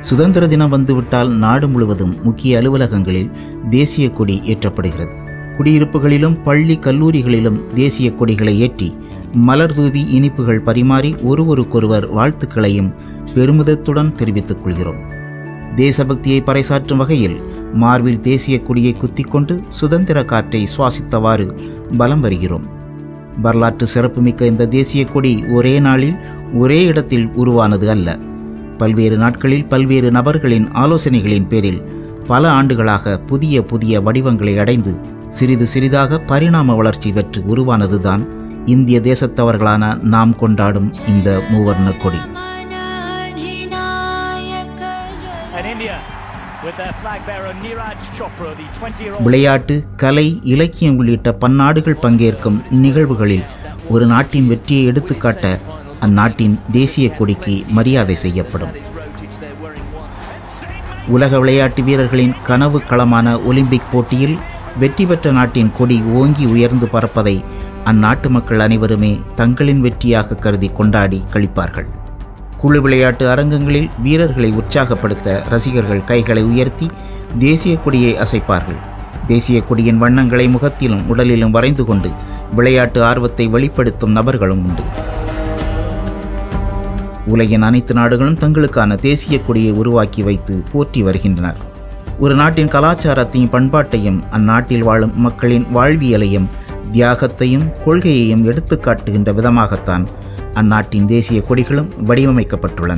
சுதந்திர தினம் வந்துவிட்டால் நாடு முழுவதும் முக்கிய அலுவலகங்களில் தேசிய கொடி ஏற்றப்படுகிறது குடியிருப்புகளிலும் பள்ளி கல்லூரிகளிலும் தேசிய கொடிகளை ஏற்றி மலர் தூவி இனிப்புகள் பரிமாறி ஒருவருக்கொருவர் வாழ்த்துக்களையும் பெருமிதத்துடன் தெரிவித்துக் கொள்கிறோம் தேசபக்தியை பறைசாற்றும் வகையில் மார்பில் தேசிய கொடியை குத்திக்கொண்டு சுதந்திர காற்றை சுவாசித்தவாறு பலம் வருகிறோம் வரலாற்று சிறப்புமிக்க இந்த தேசிய கொடி ஒரே நாளில் ஒரே இடத்தில் உருவானது அல்ல பல்வேறு நாட்களில் பல்வேறு நபர்களின் ஆலோசனைகளின் பேரில் பல ஆண்டுகளாக புதிய புதிய வடிவங்களை அடைந்து சிறிது சிறிதாக பரிணாம வளர்ச்சி பெற்று உருவானதுதான் இந்திய தேசத்தவர்களான நாம் கொண்டாடும் இந்த மூவர்ண கொடி And India, with their flag bearer Neeraj Chopra, the 20-year-old விளையாட்டு கலை இலக்கியம் உள்ளிட்ட பன்னாடுகள் பங்கேற்கும் நிகழ்வுகளில் ஒரு நாட்டின் வெற்றியை எடுத்துக்காட்ட அந்நாட்டின் தேசிய கொடிக்கு மரியாதை செய்யப்படும் உலக விளையாட்டு வீரர்களின் கனவு களமான ஒலிம்பிக் போட்டியில் வெற்றி பெற்ற நாட்டின் கொடி ஓங்கி உயர்ந்து பறப்பதை அந்நாட்டு மக்கள் அனைவருமே தங்களின் வெற்றியாக கருதி கொண்டாடி கழிப்பார்கள் குழு விளையாட்டு அரங்கங்களில் வீரர்களை உற்சாகப்படுத்த ரசிகர்கள் கைகளை உயர்த்தி தேசிய கொடியை அசைப்பார்கள் தேசிய கொடியின் வண்ணங்களை முகத்திலும் உடலிலும் வரைந்து கொண்டு விளையாட்டு ஆர்வத்தை வெளிப்படுத்தும் நபர்களும் உண்டு உலகின் அனைத்து நாடுகளும் தங்களுக்கான தேசிய கொடியை உருவாக்கி வைத்து போற்றி வருகின்றனர் ஒரு நாட்டின் கலாச்சாரத்தையும் பண்பாட்டையும் அந்நாட்டில் வாழும் மக்களின் வாழ்வியலையும் தியாகத்தையும் கொள்கையையும் எடுத்துக்காட்டுகின்ற விதமாகத்தான் அந்நாட்டின் தேசிய கொடிகளும் வடிவமைக்கப்பட்டுள்ளன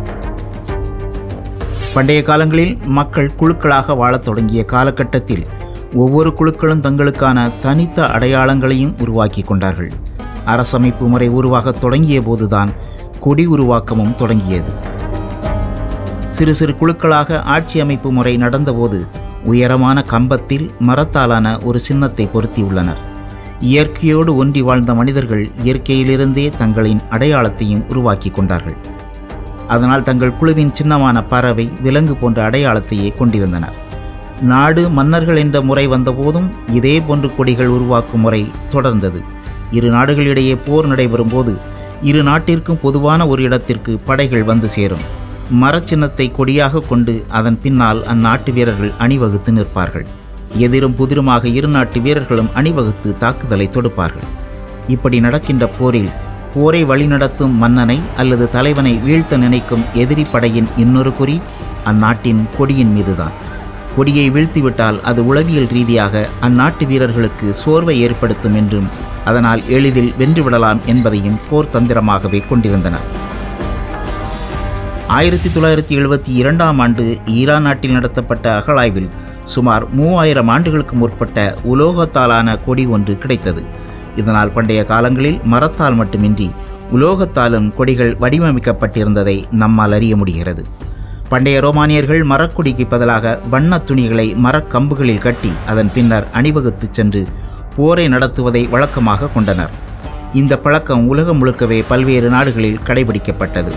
பண்டைய காலங்களில் மக்கள் குழுக்களாக வாழத் தொடங்கிய காலகட்டத்தில் ஒவ்வொரு குழுக்களும் தங்களுக்கான தனித்த அடையாளங்களையும் உருவாக்கி கொண்டார்கள் அரசமைப்பு முறை உருவாகத் தொடங்கிய போதுதான் கொடி உருவாக்கமும் தொடங்கியது சிறு சிறு குழுக்களாக ஆட்சி அமைப்பு முறை நடந்தபோது உயரமான கம்பத்தில் மரத்தாலான ஒரு சின்னத்தை பொருத்தியுள்ளனர் இயற்கையோடு ஒன்றி வாழ்ந்த மனிதர்கள் இயற்கையிலிருந்தே தங்களின் அடையாளத்தையும் உருவாக்கி கொண்டார்கள் அதனால் தங்கள் குழுவின் சின்னமான பறவை விலங்கு போன்ற அடையாளத்தையே கொண்டிருந்தனர் நாடு மன்னர்கள் என்ற முறை வந்தபோதும் இதே போன்று கொடிகள் உருவாக்கும் முறை தொடர்ந்தது இரு நாடுகளிடையே போர் நடைபெறும் போது இரு நாட்டிற்கும் பொதுவான ஒரு இடத்திற்கு படைகள் வந்து சேரும் மரச்சின்னத்தை கொடியாக கொண்டு அதன் பின்னால் அந்நாட்டு வீரர்கள் அணிவகுத்து நிற்பார்கள் எதிரும் புதிருமாக இரு நாட்டு வீரர்களும் அணிவகுத்து தாக்குதலை தொடுப்பார்கள் இப்படி நடக்கின்ற போரில் போரை வழிநடத்தும் மன்னனை அல்லது தலைவனை வீழ்த்த நினைக்கும் எதிரி படையின் இன்னொரு குறி அந்நாட்டின் கொடியின் மீதுதான் கொடியை வீழ்த்திவிட்டால் அது உளவியல் ரீதியாக அந்நாட்டு வீரர்களுக்கு சோர்வை ஏற்படுத்தும் என்றும் அதனால் எளிதில் வென்றுவிடலாம் என்பதையும் போர் தந்திரமாகவே கொண்டிருந்தனர் ஆயிரத்தி தொள்ளாயிரத்தி எழுபத்தி இரண்டாம் ஆண்டு ஈரான் நாட்டில் நடத்தப்பட்ட அகழாய்வில் சுமார் மூவாயிரம் ஆண்டுகளுக்கு முற்பட்ட உலோகத்தாலான கொடி ஒன்று கிடைத்தது இதனால் பண்டைய காலங்களில் மரத்தால் மட்டுமின்றி உலோகத்தாலும் கொடிகள் வடிவமைக்கப்பட்டிருந்ததை நம்மால் அறிய முடிகிறது பண்டைய ரோமானியர்கள் மரக்கொடிக்கு பதிலாக வண்ணத் துணிகளை மரக்கம்புகளில் கட்டி அதன் பின்னர் அணிவகுத்துச் சென்று போரை நடத்துவதை வழக்கமாக கொண்டனர் இந்த பழக்கம் உலகம் முழுக்கவே பல்வேறு நாடுகளில் கடைபிடிக்கப்பட்டது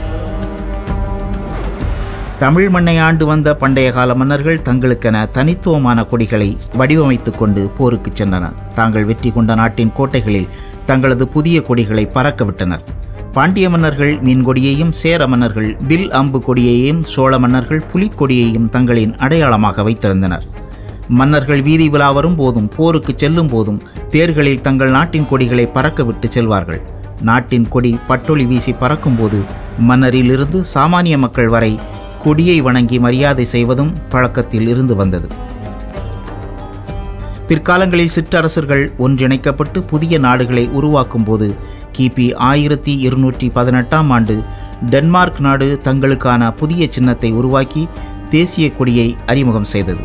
தமிழ் மண்ணை ஆண்டு வந்த பண்டைய கால மன்னர்கள் தங்களுக்கென தனித்துவமான கொடிகளை வடிவமைத்துக் கொண்டு போருக்கு சென்றனர் தாங்கள் வெற்றி கொண்ட நாட்டின் கோட்டைகளில் தங்களது புதிய கொடிகளை பறக்க விட்டனர் பாண்டிய மன்னர்கள் மீன் கொடியையும் சேர மன்னர்கள் வில் அம்பு கொடியையும் சோழ மன்னர்கள் புலிக்கொடியையும் தங்களின் அடையாளமாக வைத்திருந்தனர் மன்னர்கள் வீதி விழா வரும் போதும் போருக்கு செல்லும் போதும் தேர்களில் தங்கள் நாட்டின் கொடிகளை பறக்க விட்டு செல்வார்கள் நாட்டின் கொடி பட்டொளி வீசி பறக்கும்போது மன்னரிலிருந்து சாமானிய மக்கள் வரை கொடியை வணங்கி மரியாதை செய்வதும் பழக்கத்தில் இருந்து வந்தது பிற்காலங்களில் சிற்றரசர்கள் ஒன்றிணைக்கப்பட்டு புதிய நாடுகளை உருவாக்கும் போது கிபி ஆயிரத்தி இருநூற்றி பதினெட்டாம் ஆண்டு டென்மார்க் நாடு தங்களுக்கான புதிய சின்னத்தை உருவாக்கி தேசிய கொடியை அறிமுகம் செய்தது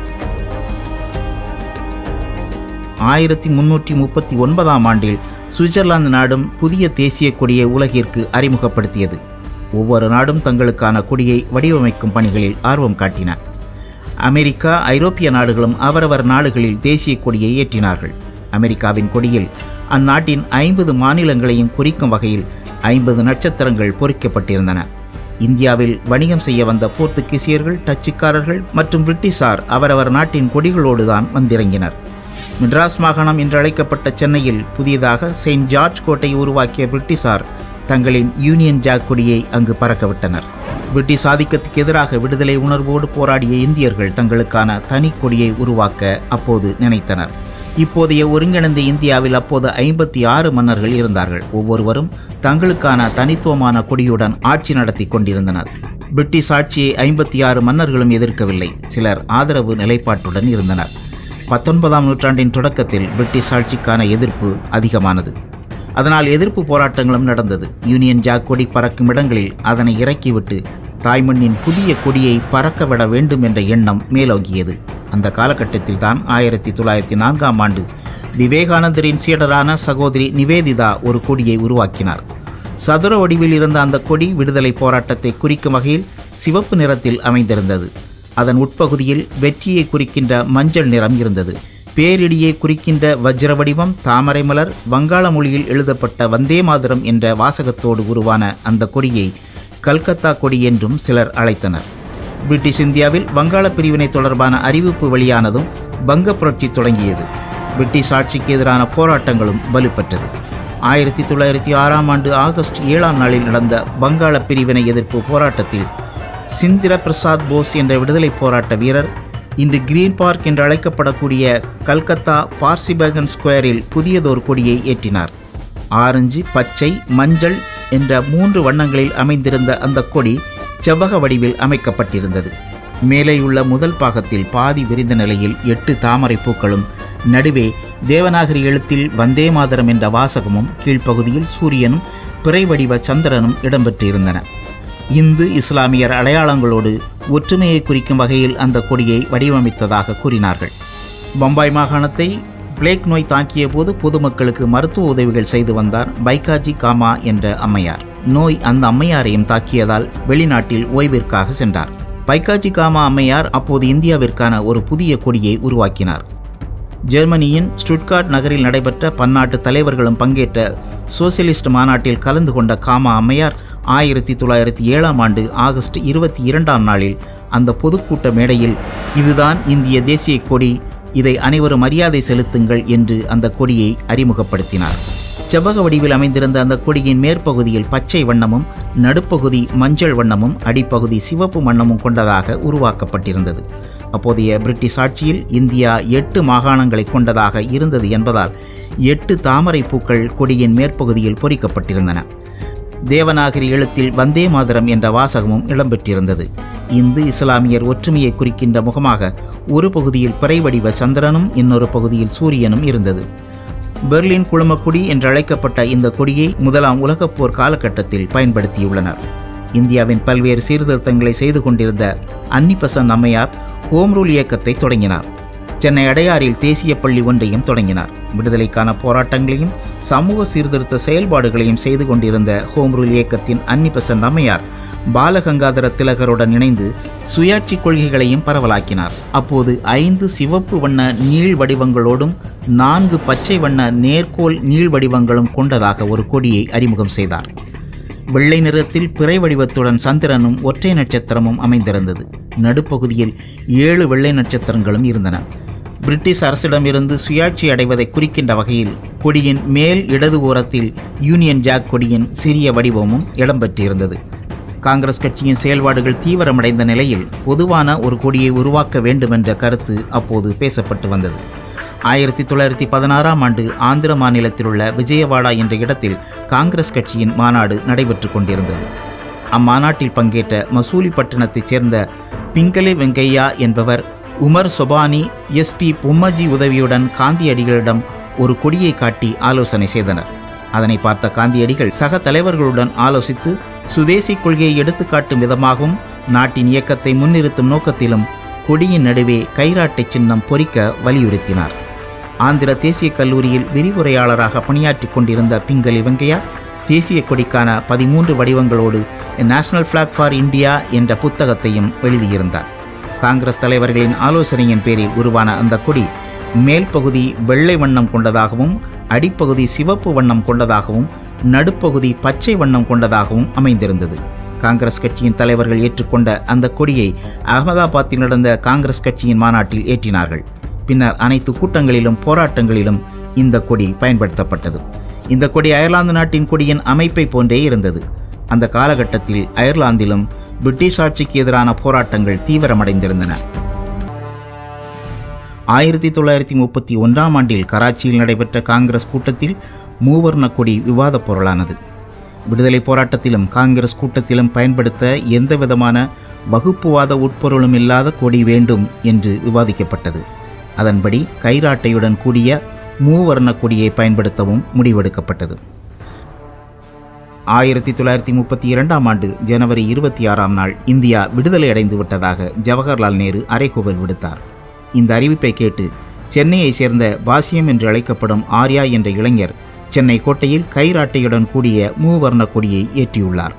ஆயிரத்தி முன்னூற்றி முப்பத்தி ஒன்பதாம் ஆண்டில் சுவிட்சர்லாந்து நாடும் புதிய தேசிய கொடியை உலகிற்கு அறிமுகப்படுத்தியது ஒவ்வொரு நாடும் தங்களுக்கான கொடியை வடிவமைக்கும் பணிகளில் ஆர்வம் காட்டின அமெரிக்கா ஐரோப்பிய நாடுகளும் அவரவர் நாடுகளில் தேசிய கொடியை ஏற்றினார்கள் அமெரிக்காவின் கொடியில் அந்நாட்டின் ஐம்பது மாநிலங்களையும் குறிக்கும் வகையில் ஐம்பது நட்சத்திரங்கள் பொறிக்கப்பட்டிருந்தன இந்தியாவில் வணிகம் செய்ய வந்த போர்த்துகீசியர்கள் டச்சுக்காரர்கள் மற்றும் பிரிட்டிஷார் அவரவர் நாட்டின் கொடிகளோடு தான் வந்திறங்கினர் மெட்ராஸ் மாகாணம் என்று அழைக்கப்பட்ட சென்னையில் புதியதாக செயின்ட் ஜார்ஜ் கோட்டையை உருவாக்கிய பிரிட்டிஷார் தங்களின் யூனியன் ஜாக் கொடியை அங்கு பறக்கவிட்டனர் பிரிட்டிஷ் ஆதிக்கத்துக்கு எதிராக விடுதலை உணர்வோடு போராடிய இந்தியர்கள் தங்களுக்கான தனி கொடியை உருவாக்க அப்போது நினைத்தனர் இப்போதைய ஒருங்கிணைந்த இந்தியாவில் அப்போது ஐம்பத்தி ஆறு மன்னர்கள் இருந்தார்கள் ஒவ்வொருவரும் தங்களுக்கான தனித்துவமான கொடியுடன் ஆட்சி நடத்தி கொண்டிருந்தனர் பிரிட்டிஷ் ஆட்சியை ஐம்பத்தி ஆறு மன்னர்களும் எதிர்க்கவில்லை சிலர் ஆதரவு நிலைப்பாட்டுடன் இருந்தனர் பத்தொன்பதாம் நூற்றாண்டின் தொடக்கத்தில் பிரிட்டிஷ் ஆட்சிக்கான எதிர்ப்பு அதிகமானது அதனால் எதிர்ப்பு போராட்டங்களும் நடந்தது யூனியன் ஜாக் கொடி பறக்கும் இடங்களில் அதனை இறக்கிவிட்டு தாய்மண்ணின் புதிய கொடியை பறக்கவிட வேண்டும் என்ற எண்ணம் மேலோங்கியது அந்த காலகட்டத்தில் தான் ஆயிரத்தி தொள்ளாயிரத்தி நான்காம் ஆண்டு விவேகானந்தரின் சீடரான சகோதரி நிவேதிதா ஒரு கொடியை உருவாக்கினார் சதுர வடிவில் இருந்த அந்த கொடி விடுதலை போராட்டத்தை குறிக்கும் வகையில் சிவப்பு நிறத்தில் அமைந்திருந்தது அதன் உட்பகுதியில் வெற்றியை குறிக்கின்ற மஞ்சள் நிறம் இருந்தது பேரிடியை குறிக்கின்ற வஜ்ர வடிவம் தாமரை மலர் வங்காள மொழியில் எழுதப்பட்ட வந்தே மாதரம் என்ற வாசகத்தோடு உருவான அந்த கொடியை கல்கத்தா கொடி என்றும் சிலர் அழைத்தனர் பிரிட்டிஷ் இந்தியாவில் வங்காள பிரிவினை தொடர்பான அறிவிப்பு வெளியானதும் வங்க புரட்சி தொடங்கியது பிரிட்டிஷ் ஆட்சிக்கு எதிரான போராட்டங்களும் வலுப்பெற்றது ஆயிரத்தி தொள்ளாயிரத்தி ஆறாம் ஆண்டு ஆகஸ்ட் ஏழாம் நாளில் நடந்த வங்காள பிரிவினை எதிர்ப்பு போராட்டத்தில் சிந்திர பிரசாத் போஸ் என்ற விடுதலை போராட்ட வீரர் இன்று கிரீன் பார்க் என்று அழைக்கப்படக்கூடிய கல்கத்தா பார்சிபகன் ஸ்கொயரில் புதியதொரு கொடியை ஏற்றினார் ஆரஞ்சு பச்சை மஞ்சள் என்ற மூன்று வண்ணங்களில் அமைந்திருந்த அந்த கொடி செவ்வக வடிவில் அமைக்கப்பட்டிருந்தது மேலேயுள்ள முதல் பாகத்தில் பாதி விரிந்த நிலையில் எட்டு தாமரை பூக்களும் நடுவே தேவநாகரி எழுத்தில் வந்தே மாதரம் என்ற வாசகமும் கீழ்ப்பகுதியில் சூரியனும் பிறை வடிவ சந்திரனும் இடம்பெற்றிருந்தன இந்து இஸ்லாமியர் அடையாளங்களோடு ஒற்றுமையை குறிக்கும் வகையில் அந்த கொடியை வடிவமைத்ததாக கூறினார்கள் பம்பாய் மாகாணத்தை பிளேக் நோய் தாக்கிய போது பொதுமக்களுக்கு மருத்துவ உதவிகள் செய்து வந்தார் பைகாஜி காமா என்ற அம்மையார் நோய் அந்த அம்மையாரையும் தாக்கியதால் வெளிநாட்டில் ஓய்விற்காக சென்றார் பைகாஜி காமா அம்மையார் அப்போது இந்தியாவிற்கான ஒரு புதிய கொடியை உருவாக்கினார் ஜெர்மனியின் ஸ்டுட்கார்ட் நகரில் நடைபெற்ற பன்னாட்டு தலைவர்களும் பங்கேற்ற சோசியலிஸ்ட் மாநாட்டில் கலந்து கொண்ட காமா அம்மையார் ஆயிரத்தி தொள்ளாயிரத்தி ஏழாம் ஆண்டு ஆகஸ்ட் இருபத்தி இரண்டாம் நாளில் அந்த பொதுக்கூட்ட மேடையில் இதுதான் இந்திய தேசிய கொடி இதை அனைவரும் மரியாதை செலுத்துங்கள் என்று அந்த கொடியை அறிமுகப்படுத்தினார் செவ்வக வடிவில் அமைந்திருந்த அந்த கொடியின் மேற்பகுதியில் பச்சை வண்ணமும் நடுப்பகுதி மஞ்சள் வண்ணமும் அடிப்பகுதி சிவப்பு வண்ணமும் கொண்டதாக உருவாக்கப்பட்டிருந்தது அப்போதைய பிரிட்டிஷ் ஆட்சியில் இந்தியா எட்டு மாகாணங்களை கொண்டதாக இருந்தது என்பதால் எட்டு தாமரை பூக்கள் கொடியின் மேற்பகுதியில் பொறிக்கப்பட்டிருந்தன தேவநாகரி எழுத்தில் வந்தே மாதரம் என்ற வாசகமும் இடம்பெற்றிருந்தது இந்து இஸ்லாமியர் ஒற்றுமையை குறிக்கின்ற முகமாக ஒரு பகுதியில் பிறை வடிவ சந்திரனும் இன்னொரு பகுதியில் சூரியனும் இருந்தது பெர்லின் குழுமக்குடி என்றழைக்கப்பட்ட இந்த கொடியை முதலாம் உலகப் போர் காலகட்டத்தில் பயன்படுத்தியுள்ளனர் இந்தியாவின் பல்வேறு சீர்திருத்தங்களை செய்து கொண்டிருந்த அன்னிபசன் அம்மையார் ஹோம் ரூல் இயக்கத்தை தொடங்கினார் சென்னை அடையாறில் தேசிய பள்ளி ஒன்றையும் தொடங்கினார் விடுதலைக்கான போராட்டங்களையும் சமூக சீர்திருத்த செயல்பாடுகளையும் செய்து கொண்டிருந்த ஹோம் ரூல் இயக்கத்தின் அன்னிபசன் அம்மையார் பாலகங்காதர திலகருடன் இணைந்து சுயாட்சி கொள்கைகளையும் பரவலாக்கினார் அப்போது ஐந்து சிவப்பு வண்ண நீள் வடிவங்களோடும் நான்கு பச்சை வண்ண நேர்கோல் நீள் வடிவங்களும் கொண்டதாக ஒரு கொடியை அறிமுகம் செய்தார் வெள்ளை நிறத்தில் பிறை வடிவத்துடன் சந்திரனும் ஒற்றை நட்சத்திரமும் அமைந்திருந்தது நடுப்பகுதியில் ஏழு வெள்ளை நட்சத்திரங்களும் இருந்தன பிரிட்டிஷ் அரசிடமிருந்து சுயாட்சி அடைவதை குறிக்கின்ற வகையில் கொடியின் மேல் இடது ஓரத்தில் யூனியன் ஜாக் கொடியின் சிறிய வடிவமும் இடம்பெற்றிருந்தது காங்கிரஸ் கட்சியின் செயல்பாடுகள் தீவிரமடைந்த நிலையில் பொதுவான ஒரு கொடியை உருவாக்க வேண்டுமென்ற கருத்து அப்போது பேசப்பட்டு வந்தது ஆயிரத்தி தொள்ளாயிரத்தி பதினாறாம் ஆண்டு ஆந்திர மாநிலத்தில் உள்ள விஜயவாடா என்ற இடத்தில் காங்கிரஸ் கட்சியின் மாநாடு நடைபெற்று கொண்டிருந்தது அம்மாநாட்டில் பங்கேற்ற மசூலிப்பட்டினத்தைச் சேர்ந்த பிங்கலே வெங்கையா என்பவர் உமர் சொபானி எஸ்பி பொம்மஜி உதவியுடன் காந்தியடிகளிடம் ஒரு கொடியை காட்டி ஆலோசனை செய்தனர் அதனை பார்த்த காந்தியடிகள் சக தலைவர்களுடன் ஆலோசித்து சுதேசி கொள்கையை எடுத்துக்காட்டும் விதமாகவும் நாட்டின் இயக்கத்தை முன்னிறுத்தும் நோக்கத்திலும் கொடியின் நடுவே கைராட்டை சின்னம் பொறிக்க வலியுறுத்தினார் ஆந்திர தேசிய கல்லூரியில் விரிவுரையாளராக பணியாற்றிக் கொண்டிருந்த பிங்கலி வெங்கையா தேசிய கொடிக்கான பதிமூன்று வடிவங்களோடு நேஷனல் ஃபிளாக் ஃபார் இந்தியா என்ற புத்தகத்தையும் எழுதியிருந்தார் காங்கிரஸ் தலைவர்களின் ஆலோசனையின் பேரில் உருவான அந்த கொடி மேல் பகுதி வெள்ளை வண்ணம் கொண்டதாகவும் அடிப்பகுதி சிவப்பு வண்ணம் கொண்டதாகவும் நடுப்பகுதி பச்சை வண்ணம் கொண்டதாகவும் அமைந்திருந்தது காங்கிரஸ் கட்சியின் தலைவர்கள் ஏற்றுக்கொண்ட அந்த கொடியை அகமதாபாத்தில் நடந்த காங்கிரஸ் கட்சியின் மாநாட்டில் ஏற்றினார்கள் பின்னர் அனைத்து கூட்டங்களிலும் போராட்டங்களிலும் இந்த கொடி பயன்படுத்தப்பட்டது இந்த கொடி அயர்லாந்து நாட்டின் கொடியின் அமைப்பை போன்றே இருந்தது அந்த காலகட்டத்தில் அயர்லாந்திலும் பிரிட்டிஷ் ஆட்சிக்கு எதிரான போராட்டங்கள் தீவிரமடைந்திருந்தன ஆயிரத்தி தொள்ளாயிரத்தி முப்பத்தி ஒன்றாம் ஆண்டில் கராச்சியில் நடைபெற்ற காங்கிரஸ் கூட்டத்தில் மூவர்ண கொடி விவாதப் பொருளானது விடுதலை போராட்டத்திலும் காங்கிரஸ் கூட்டத்திலும் பயன்படுத்த எந்தவிதமான வகுப்புவாத உட்பொருளும் இல்லாத கொடி வேண்டும் என்று விவாதிக்கப்பட்டது அதன்படி கைராட்டையுடன் கூடிய மூவர்ண கொடியை பயன்படுத்தவும் முடிவெடுக்கப்பட்டது ஆயிரத்தி தொள்ளாயிரத்தி முப்பத்தி இரண்டாம் ஆண்டு ஜனவரி இருபத்தி ஆறாம் நாள் இந்தியா விடுதலை அடைந்து விட்டதாக ஜவஹர்லால் நேரு அறைகூவல் விடுத்தார் இந்த அறிவிப்பை கேட்டு சென்னையை சேர்ந்த பாசியம் என்று அழைக்கப்படும் ஆர்யா என்ற இளைஞர் சென்னை கோட்டையில் கைராட்டையுடன் கூடிய மூவர்ண கொடியை ஏற்றியுள்ளார்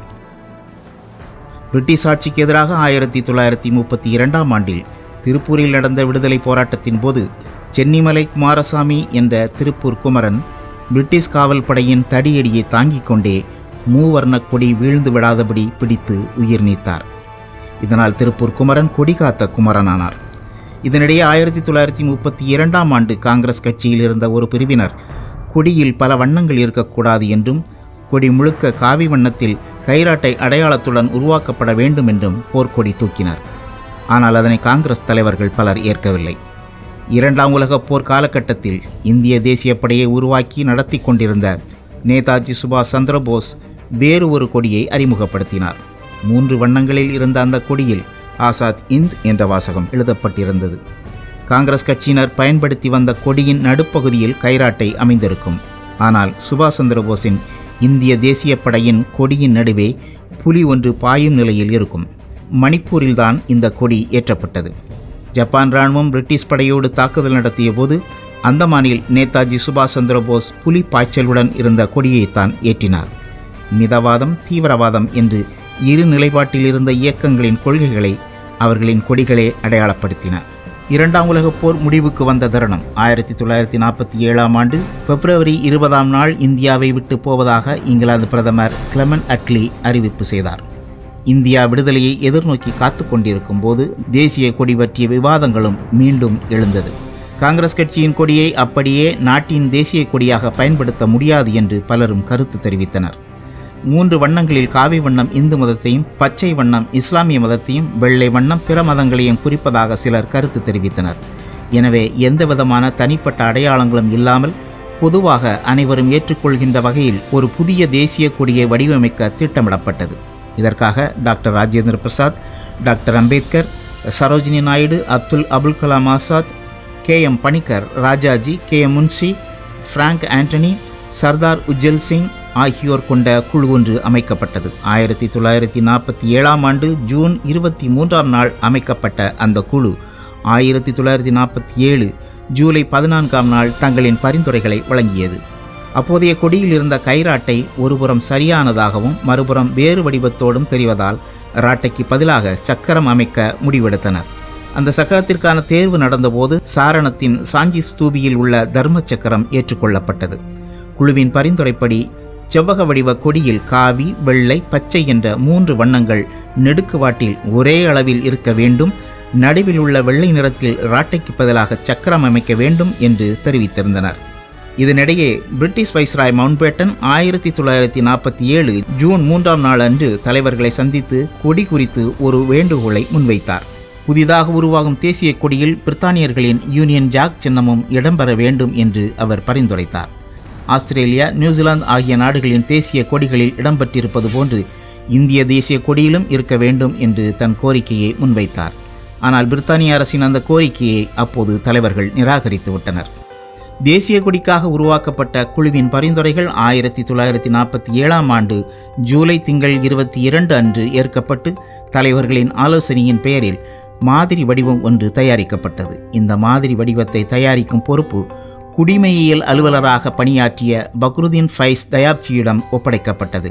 பிரிட்டிஷ் ஆட்சிக்கு எதிராக ஆயிரத்தி தொள்ளாயிரத்தி முப்பத்தி இரண்டாம் ஆண்டில் திருப்பூரில் நடந்த விடுதலை போராட்டத்தின் போது சென்னிமலை குமாரசாமி என்ற திருப்பூர் குமரன் பிரிட்டிஷ் காவல் படையின் தடியடியை தாங்கிக் கொண்டே மூவர்ண கொடி வீழ்ந்து விடாதபடி பிடித்து உயிர் நீத்தார் இதனால் திருப்பூர் குமரன் கொடி காத்த குமரனானார் இதனிடையே ஆயிரத்தி தொள்ளாயிரத்தி முப்பத்தி இரண்டாம் ஆண்டு காங்கிரஸ் கட்சியில் இருந்த ஒரு பிரிவினர் கொடியில் பல வண்ணங்கள் இருக்கக்கூடாது என்றும் கொடி முழுக்க காவி வண்ணத்தில் கைராட்டை அடையாளத்துடன் உருவாக்கப்பட வேண்டும் என்றும் போர்க்கொடி தூக்கினர் ஆனால் அதனை காங்கிரஸ் தலைவர்கள் பலர் ஏற்கவில்லை இரண்டாம் உலகப் போர் காலகட்டத்தில் இந்திய தேசிய படையை உருவாக்கி நடத்தி கொண்டிருந்த நேதாஜி சுபாஷ் சந்திரபோஸ் வேறு ஒரு கொடியை அறிமுகப்படுத்தினார் மூன்று வண்ணங்களில் இருந்த அந்த கொடியில் ஆசாத் இந்த் என்ற வாசகம் எழுதப்பட்டிருந்தது காங்கிரஸ் கட்சியினர் பயன்படுத்தி வந்த கொடியின் நடுப்பகுதியில் கைராட்டை அமைந்திருக்கும் ஆனால் சுபாஷ் சந்திரபோஸின் இந்திய தேசிய படையின் கொடியின் நடுவே புலி ஒன்று பாயும் நிலையில் இருக்கும் மணிப்பூரில்தான் இந்த கொடி ஏற்றப்பட்டது ஜப்பான் ராணுவம் பிரிட்டிஷ் படையோடு தாக்குதல் நடத்திய போது அந்தமானில் நேதாஜி சுபாஷ் சந்திரபோஸ் புலி பாய்ச்சலுடன் இருந்த கொடியைத்தான் ஏற்றினார் மிதவாதம் தீவிரவாதம் என்று இரு நிலைப்பாட்டில் இருந்த இயக்கங்களின் கொள்கைகளை அவர்களின் கொடிகளே அடையாளப்படுத்தின இரண்டாம் உலகப் போர் முடிவுக்கு வந்த தருணம் ஆயிரத்தி தொள்ளாயிரத்தி நாற்பத்தி ஏழாம் ஆண்டு பிப்ரவரி இருபதாம் நாள் இந்தியாவை விட்டு போவதாக இங்கிலாந்து பிரதமர் கிளமன் அட்லி அறிவிப்பு செய்தார் இந்தியா விடுதலையை எதிர்நோக்கி காத்து கொண்டிருக்கும் போது தேசிய கொடி பற்றிய விவாதங்களும் மீண்டும் எழுந்தது காங்கிரஸ் கட்சியின் கொடியை அப்படியே நாட்டின் தேசிய கொடியாக பயன்படுத்த முடியாது என்று பலரும் கருத்து தெரிவித்தனர் மூன்று வண்ணங்களில் காவி வண்ணம் இந்து மதத்தையும் பச்சை வண்ணம் இஸ்லாமிய மதத்தையும் வெள்ளை வண்ணம் பிற மதங்களையும் குறிப்பதாக சிலர் கருத்து தெரிவித்தனர் எனவே எந்தவிதமான தனிப்பட்ட அடையாளங்களும் இல்லாமல் பொதுவாக அனைவரும் ஏற்றுக்கொள்கின்ற வகையில் ஒரு புதிய தேசிய கொடியை வடிவமைக்க திட்டமிடப்பட்டது இதற்காக doctor Rajendra Prasad doctor Ambedkar Sarojini Naidu Abdul Abul Kalam Azad K M Panikkar Rajaji K M Munshi Frank Anthony Sardar Ujjal Singh ஆகியோர் கொண்ட குழு ஒன்று அமைக்கப்பட்டது ஆயிரத்தி தொள்ளாயிரத்தி நாற்பத்தி ஏழாம் ஆண்டு ஜூன் இருபத்தி மூன்றாம் நாள் அமைக்கப்பட்ட அந்த குழு ஆயிரத்தி தொள்ளாயிரத்தி நாற்பத்தி ஏழு ஜூலை பதினான்காம் நாள் தங்களின் பரிந்துரைகளை வழங்கியது அப்போதைய கொடியில் இருந்த கைராட்டை ஒருபுறம் சரியானதாகவும் மறுபுறம் வேறு வடிவத்தோடும் தெரிவதால் ராட்டைக்கு பதிலாக சக்கரம் அமைக்க முடிவெடுத்தனர் அந்த சக்கரத்திற்கான தேர்வு நடந்தபோது சாரணத்தின் சாஞ்சி ஸ்தூபியில் உள்ள தர்ம சக்கரம் ஏற்றுக்கொள்ளப்பட்டது குழுவின் பரிந்துரைப்படி செவ்வக வடிவ கொடியில் காவி வெள்ளை பச்சை என்ற மூன்று வண்ணங்கள் நெடுக்குவாட்டில் ஒரே அளவில் இருக்க வேண்டும் நடுவில் உள்ள வெள்ளை நிறத்தில் ராட்டைக்கு பதிலாக சக்கரம் அமைக்க வேண்டும் என்று தெரிவித்திருந்தனர் இதனிடையே பிரிட்டிஷ் வைஸ்ராய் மவுண்ட்பேட்டன் ஆயிரத்தி தொள்ளாயிரத்தி நாற்பத்தி ஏழு ஜூன் மூன்றாம் நாள் அன்று தலைவர்களை சந்தித்து கொடி குறித்து ஒரு வேண்டுகோளை முன்வைத்தார் புதிதாக உருவாகும் தேசிய கொடியில் பிரித்தானியர்களின் யூனியன் ஜாக் சின்னமும் இடம்பெற வேண்டும் என்று அவர் பரிந்துரைத்தார் ஆஸ்திரேலியா நியூசிலாந்து ஆகிய நாடுகளின் தேசிய கொடிகளில் இடம்பெற்றிருப்பது போன்று இந்திய தேசிய கொடியிலும் இருக்க வேண்டும் என்று தன் கோரிக்கையை முன்வைத்தார் ஆனால் பிரித்தானிய அரசின் அந்த கோரிக்கையை அப்போது தலைவர்கள் நிராகரித்து விட்டனர் தேசிய கொடிக்காக உருவாக்கப்பட்ட குழுவின் பரிந்துரைகள் ஆயிரத்தி தொள்ளாயிரத்தி நாற்பத்தி ஏழாம் ஆண்டு ஜூலை திங்கள் இருபத்தி இரண்டு அன்று ஏற்கப்பட்டு தலைவர்களின் ஆலோசனையின் பெயரில் மாதிரி வடிவம் ஒன்று தயாரிக்கப்பட்டது இந்த மாதிரி வடிவத்தை தயாரிக்கும் பொறுப்பு குடிமையியல் அலுவலராக பணியாற்றிய பக்ருதீன் ஃபைஸ் தயாப்ஜியிடம் ஒப்படைக்கப்பட்டது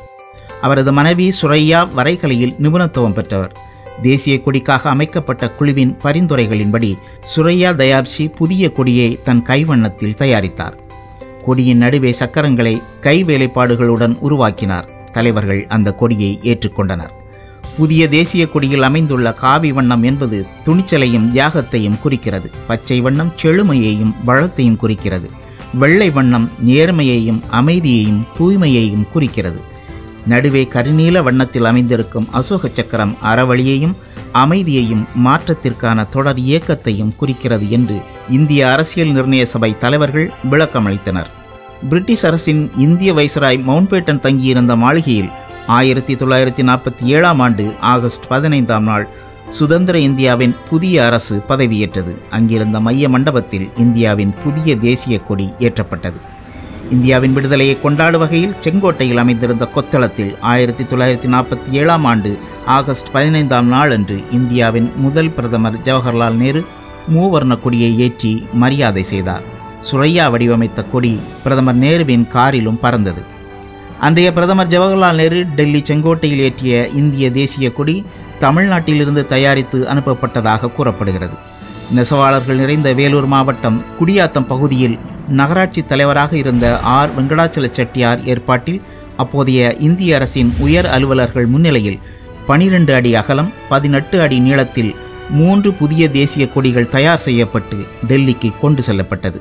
அவரது மனைவி சுரையா வரைகலையில் நிபுணத்துவம் பெற்றவர் தேசிய கொடிக்காக அமைக்கப்பட்ட குழுவின் பரிந்துரைகளின்படி சுரையா தயாப்சி புதிய கொடியை தன் கைவண்ணத்தில் தயாரித்தார் கொடியின் நடுவே சக்கரங்களை கை வேலைப்பாடுகளுடன் உருவாக்கினார் தலைவர்கள் அந்த கொடியை ஏற்றுக்கொண்டனர் புதிய தேசிய கொடியில் அமைந்துள்ள காவி வண்ணம் என்பது துணிச்சலையும் தியாகத்தையும் குறிக்கிறது பச்சை வண்ணம் செழுமையையும் வளத்தையும் குறிக்கிறது வெள்ளை வண்ணம் நேர்மையையும் அமைதியையும் தூய்மையையும் குறிக்கிறது நடுவே கருநீல வண்ணத்தில் அமைந்திருக்கும் அசோக சக்கரம் அறவழியையும் அமைதியையும் மாற்றத்திற்கான தொடர் இயக்கத்தையும் குறிக்கிறது என்று இந்திய அரசியல் நிர்ணய சபை தலைவர்கள் விளக்கமளித்தனர் பிரிட்டிஷ் அரசின் இந்திய வைசராய் மவுண்ட்பேட்டன் தங்கியிருந்த மாளிகையில் ஆயிரத்தி தொள்ளாயிரத்தி நாற்பத்தி ஏழாம் ஆண்டு ஆகஸ்ட் பதினைந்தாம் நாள் சுதந்திர இந்தியாவின் புதிய அரசு பதவியேற்றது அங்கிருந்த மைய மண்டபத்தில் இந்தியாவின் புதிய தேசிய கொடி ஏற்றப்பட்டது இந்தியாவின் விடுதலையை கொண்டாடும் வகையில் செங்கோட்டையில் அமைந்திருந்த கொத்தளத்தில் ஆயிரத்தி தொள்ளாயிரத்தி நாற்பத்தி ஏழாம் ஆண்டு ஆகஸ்ட் பதினைந்தாம் நாள் அன்று இந்தியாவின் முதல் பிரதமர் ஜவஹர்லால் நேரு மூவர்ண கொடியை ஏற்றி மரியாதை செய்தார் சுரையா வடிவமைத்த கொடி பிரதமர் நேருவின் காரிலும் பறந்தது அன்றைய பிரதமர் ஜவஹர்லால் நேரு டெல்லி செங்கோட்டையில் ஏற்றிய இந்திய தேசிய கொடி தமிழ்நாட்டிலிருந்து தயாரித்து அனுப்பப்பட்டதாக கூறப்படுகிறது நெசவாளர்கள் நிறைந்த வேலூர் மாவட்டம் குடியாத்தம் பகுதியில் நகராட்சி தலைவராக இருந்த ஆர் வெங்கடாச்சல செட்டியார் ஏற்பாட்டில் அப்போதைய இந்திய அரசின் உயர் அலுவலர்கள் முன்னிலையில் பனிரெண்டு அடி அகலம் பதினெட்டு அடி நீளத்தில் மூன்று புதிய தேசிய கொடிகள் தயார் செய்யப்பட்டு டெல்லிக்கு கொண்டு செல்லப்பட்டது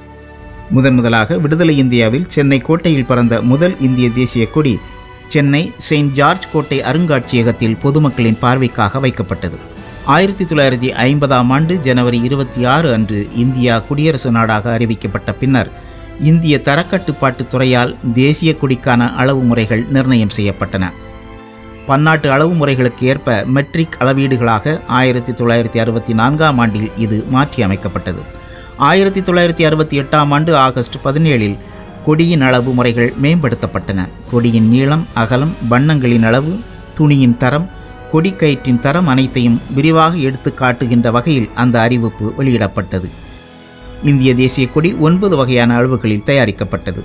முதன் முதலாக விடுதலை இந்தியாவில் சென்னை கோட்டையில் பறந்த முதல் இந்திய தேசிய கொடி சென்னை செயின்ட் ஜார்ஜ் கோட்டை அருங்காட்சியகத்தில் பொதுமக்களின் பார்வைக்காக வைக்கப்பட்டது ஆயிரத்தி தொள்ளாயிரத்தி ஐம்பதாம் ஆண்டு ஜனவரி இருபத்தி ஆறு அன்று இந்தியா குடியரசு நாடாக அறிவிக்கப்பட்ட பின்னர் இந்திய தரக்கட்டுப்பாட்டு துறையால் தேசிய கொடிக்கான அளவு முறைகள் நிர்ணயம் செய்யப்பட்டன பன்னாட்டு அளவு முறைகளுக்கு ஏற்ப மெட்ரிக் அளவீடுகளாக ஆயிரத்தி தொள்ளாயிரத்தி அறுபத்தி நான்காம் ஆண்டில் இது மாற்றி அமைக்கப்பட்டது ஆயிரத்தி தொள்ளாயிரத்தி அறுபத்தி எட்டாம் ஆண்டு ஆகஸ்ட் பதினேழில் கொடியின் அளவு முறைகள் மேம்படுத்தப்பட்டன கொடியின் நீளம் அகலம் வண்ணங்களின் அளவு துணியின் தரம் கொடிக்கயிற்றின் தரம் அனைத்தையும் விரிவாக எடுத்து காட்டுகின்ற வகையில் அந்த அறிவிப்பு வெளியிடப்பட்டது இந்திய தேசிய கொடி ஒன்பது வகையான அளவுகளில் தயாரிக்கப்பட்டது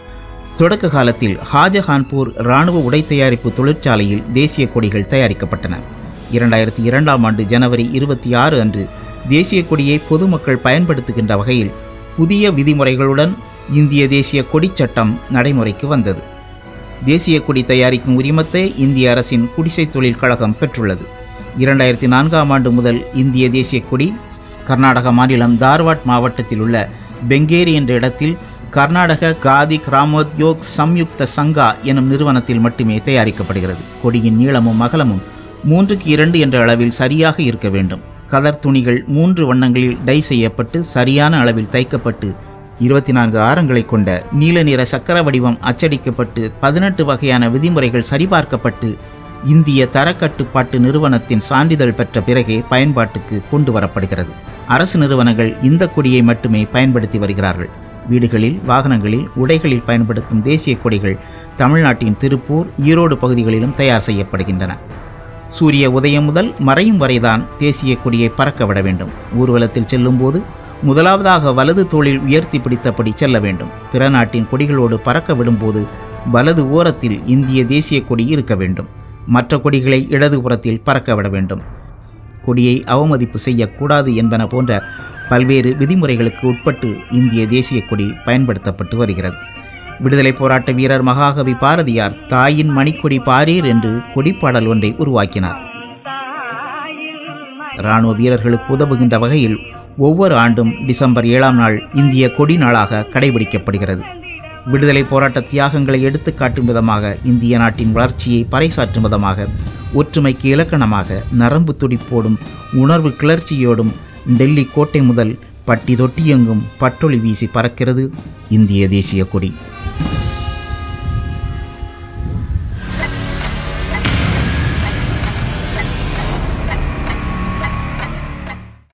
தொடக்க காலத்தில் ஷாஜஹான்பூர் இராணுவ உடை தயாரிப்பு தொழிற்சாலையில் தேசிய கொடிகள் தயாரிக்கப்பட்டன இரண்டாயிரத்தி இரண்டாம் ஆண்டு ஜனவரி இருபத்தி ஆறு அன்று தேசிய கொடியை பொதுமக்கள் பயன்படுத்துகின்ற வகையில் புதிய விதிமுறைகளுடன் இந்திய தேசிய கொடிச் சட்டம் நடைமுறைக்கு வந்தது தேசிய கொடி தயாரிக்கும் உரிமத்தை இந்திய அரசின் குடிசை தொழில் கழகம் பெற்றுள்ளது இரண்டாயிரத்தி நான்காம் ஆண்டு முதல் இந்திய தேசிய கொடி கர்நாடக மாநிலம் தார்வாட் மாவட்டத்தில் உள்ள பெங்கேரி என்ற இடத்தில் கர்நாடக காதி கிராமோத்யோக் சம்யுக்த சங்கா எனும் நிறுவனத்தில் மட்டுமே தயாரிக்கப்படுகிறது கொடியின் நீளமும் அகலமும் மூன்றுக்கு இரண்டு என்ற அளவில் சரியாக இருக்க வேண்டும் கதர் துணிகள் மூன்று வண்ணங்களில் டை செய்யப்பட்டு சரியான அளவில் தைக்கப்பட்டு இருபத்தி நான்கு ஆரங்களை கொண்ட நீல நிற சக்கர வடிவம் அச்சடிக்கப்பட்டு பதினெட்டு வகையான விதிமுறைகள் சரிபார்க்கப்பட்டு இந்திய தரக்கட்டுப்பாட்டு நிறுவனத்தின் சான்றிதழ் பெற்ற பிறகே பயன்பாட்டுக்கு கொண்டு வரப்படுகிறது அரசு நிறுவனங்கள் இந்த கொடியை மட்டுமே பயன்படுத்தி வருகிறார்கள் வீடுகளில் வாகனங்களில் உடைகளில் பயன்படுத்தும் தேசிய கொடிகள் தமிழ்நாட்டின் திருப்பூர் ஈரோடு பகுதிகளிலும் தயார் செய்யப்படுகின்றன சூரிய உதயம் முதல் மறையும் வரைதான் தேசிய கொடியை பறக்க விட வேண்டும் ஊர்வலத்தில் செல்லும்போது முதலாவதாக வலது தோளில் உயர்த்தி பிடித்தபடி செல்ல வேண்டும் பிற நாட்டின் கொடிகளோடு பறக்க விடும்போது வலது ஓரத்தில் இந்திய தேசிய கொடி இருக்க வேண்டும் மற்ற கொடிகளை இடதுபுறத்தில் பறக்க விட வேண்டும் கொடியை அவமதிப்பு செய்யக்கூடாது என்பன போன்ற பல்வேறு விதிமுறைகளுக்கு உட்பட்டு இந்திய தேசிய கொடி பயன்படுத்தப்பட்டு வருகிறது விடுதலை போராட்ட வீரர் மகாகவி பாரதியார் தாயின் மணிக்கொடி பாரீர் என்று கொடிப்பாடல் ஒன்றை உருவாக்கினார் இராணுவ வீரர்களுக்கு உதவுகின்ற வகையில் ஒவ்வொரு ஆண்டும் டிசம்பர் ஏழாம் நாள் இந்திய கொடி நாளாக கடைபிடிக்கப்படுகிறது விடுதலை போராட்ட தியாகங்களை எடுத்துக்காட்டும் விதமாக இந்திய நாட்டின் வளர்ச்சியை பறைசாற்றும் விதமாக ஒற்றுமைக்கு இலக்கணமாக நரம்பு துடிப்போடும் உணர்வு கிளர்ச்சியோடும் டெல்லி கோட்டை முதல் பட்டி தொட்டி எங்கும் பட்டொளி வீசி பறக்கிறது இந்திய தேசிய கொடி